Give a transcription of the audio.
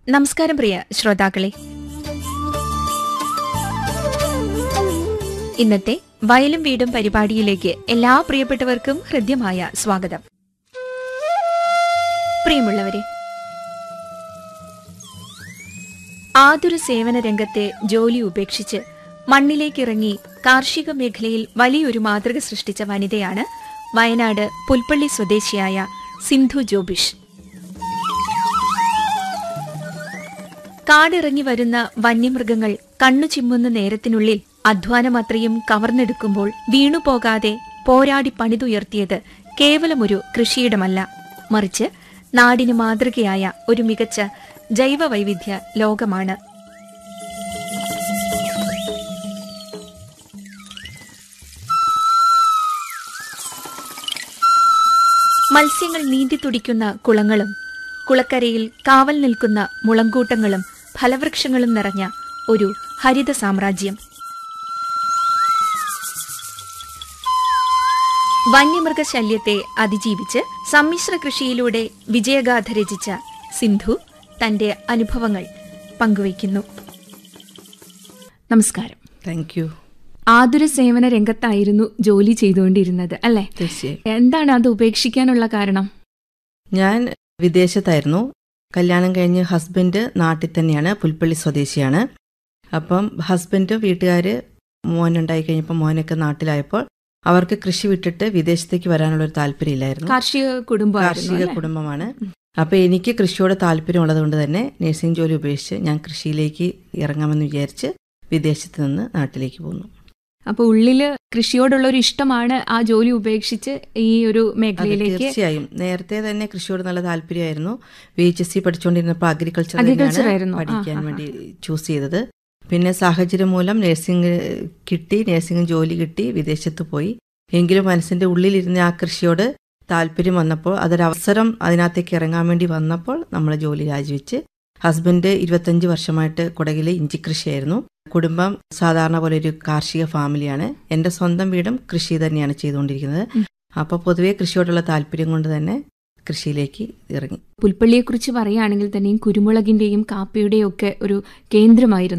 നമസ്കാരം പ്രിയ ശ്രോതാക്കളെ ഇന്നത്തെ വയലും വീടും പരിപാടിയിലേക്ക് എല്ലാ പ്രിയപ്പെട്ടവർക്കും ഹൃദ്യമായ സ്വാഗതം പ്രിയമുള്ളവരെ ആതുര സേവന രംഗത്തെ ജോലി ഉപേക്ഷിച്ച് മണ്ണിലേക്കിറങ്ങി കാർഷിക മേഖലയിൽ വലിയൊരു മാതൃക സൃഷ്ടിച്ച വനിതയാണ് വയനാട് പുൽപ്പള്ളി സ്വദേശിയായ സിന്ധു ജോബിഷ് കാടിറങ്ങി വരുന്ന വന്യമൃഗങ്ങൾ കണ്ണു ചിമ്മുന്ന നേരത്തിനുള്ളിൽ അധ്വാനമത്രയും കവർന്നെടുക്കുമ്പോൾ വീണുപോകാതെ പോരാടി പണിതുയർത്തിയത് കേവലമൊരു കൃഷിയിടമല്ല മറിച്ച് നാടിന് മാതൃകയായ ഒരു മികച്ച ജൈവ വൈവിധ്യ ലോകമാണ് മത്സ്യങ്ങൾ നീന്തിത്തുടിക്കുന്ന കുളങ്ങളും കുളക്കരയിൽ കാവൽ നിൽക്കുന്ന മുളങ്കൂട്ടങ്ങളും ഫലവൃക്ഷങ്ങളും നിറഞ്ഞ ഒരു ഹരിത സാമ്രാജ്യം വന്യമൃഗശല്യത്തെ അതിജീവിച്ച് സമ്മിശ്ര കൃഷിയിലൂടെ വിജയഗാഥ രചിച്ച സിന്ധു തന്റെ അനുഭവങ്ങൾ പങ്കുവയ്ക്കുന്നു നമസ്കാരം താങ്ക് യു ആതുര സേവന രംഗത്തായിരുന്നു ജോലി ചെയ്തുകൊണ്ടിരുന്നത് അല്ലെ തീർച്ചയായും എന്താണ് അത് ഉപേക്ഷിക്കാനുള്ള കാരണം ഞാൻ വിദേശത്തായിരുന്നു കല്യാണം കഴിഞ്ഞ് ഹസ്ബൻഡ് നാട്ടിൽ തന്നെയാണ് പുൽപ്പള്ളി സ്വദേശിയാണ് അപ്പം ഹസ്ബൻഡ് വീട്ടുകാർ മോനുണ്ടായി കഴിഞ്ഞപ്പോൾ മോനൊക്കെ നാട്ടിലായപ്പോൾ അവർക്ക് കൃഷി വിട്ടിട്ട് വിദേശത്തേക്ക് വരാനുള്ള ഒരു താല്പര്യമില്ലായിരുന്നു കാർഷിക കുടുംബമായിരുന്നു കാർഷിക അല്ലേ? കുടുംബമാണ് അപ്പോൾ എനിക്ക് കൃഷിയോട് താല്പര്യമുള്ളത് കൊണ്ട് തന്നെ നഴ്സിംഗ് ജോലി ഉപേക്ഷിച്ച് ഞാൻ കൃഷിയിലേക്ക് ഇറങ്ങാമെന്ന് വിചാരിച്ച് വിദേശത്ത് നിന്ന് നാട്ടിലേക്ക് പോന്നു അപ്പൊ ഉള്ളില് കൃഷിയോടുള്ള ഒരു ഇഷ്ടമാണ് ആ ജോലി ഉപേക്ഷിച്ച് ഈ ഒരു അതെ, മേഖലയിലേക്ക് തീർച്ചയായും നേരത്തെ തന്നെ കൃഷിയോട് നല്ല താല്പര്യമായിരുന്നു വി എച്ച് എസ് സി പഠിച്ചുകൊണ്ടിരുന്നപ്പോൾ അഗ്രികൾച്ചർ Agriculture തന്നെയാണ് ആയിരുന്നു. ആ, പഠിക്കാൻ ആ, ആ. വേണ്ടി ചൂസ് ചെയ്തത് പിന്നെ സാഹചര്യം മൂലം നഴ്സിംഗ് കിട്ടി നഴ്സിംഗ് ജോലി കിട്ടി വിദേശത്ത് പോയി എങ്കിലും മനസ്സിന്റെ ഉള്ളിലിരുന്ന ആ കൃഷിയോട് താല്പര്യം വന്നപ്പോൾ അതൊരവസരം അതിനകത്തേക്ക് ഇറങ്ങാൻ വേണ്ടി വന്നപ്പോൾ നമ്മൾ ജോലി രാജിവെച്ച് ഹസ്ബൻഡ് ഇരുപത്തഞ്ച് വർഷമായിട്ട് കുടകിലെ ഇഞ്ചിക്കൃഷിയായിരുന്നു കുടുംബം സാധാരണ പോലെ ഒരു കാർഷിക ഫാമിലിയാണ് എൻ്റെ സ്വന്തം വീടും കൃഷി തന്നെയാണ് ചെയ്തുകൊണ്ടിരിക്കുന്നത് ഉം. അപ്പോൾ പൊതുവേ കൃഷിയോടുള്ള താല്പര്യം കൊണ്ട് തന്നെ കൃഷിയിലേക്ക് ഇറങ്ങി പുൽപ്പള്ളിയെ കുറിച്ച് പറയുകയാണെങ്കിൽ തന്നെയും കുരുമുളകിന്റെയും കാപ്പിയുടെയും ഒക്കെ ഒരു കേന്ദ്രമായിരുന്നു